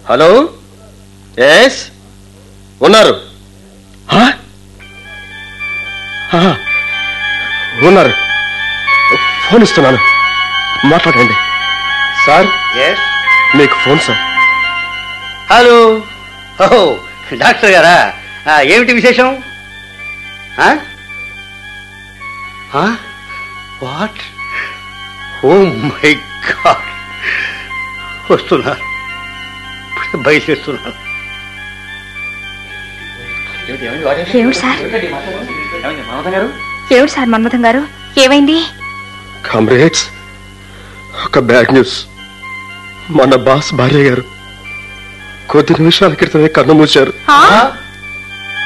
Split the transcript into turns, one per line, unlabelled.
Hello yes ఉన్నారు ఆ? ఆ, ఉన్నారు ఫోన్ ఇస్తున్నాను మాట్లాడండి సార్ మీకు ఫోన్ సార్
హలో ఓహో డాక్టర్ గారా ఆ, ఏమిటి విశేషం వాట్ ఓ మై గాడ్ వస్తున్నారు ఇప్పుడే బయలుదేరుతున్నారు
ఏమిటి సార్ ఏమిటి సార్ మన్మథం గారు ఏమైంది
కామ్రేడ్స్ ఒక బ్యాడ్ న్యూస్ మన బాస్ భార్య గారు కొద్ది నిమిషాల క్రితమే కన్ను మూశారు
ఆ?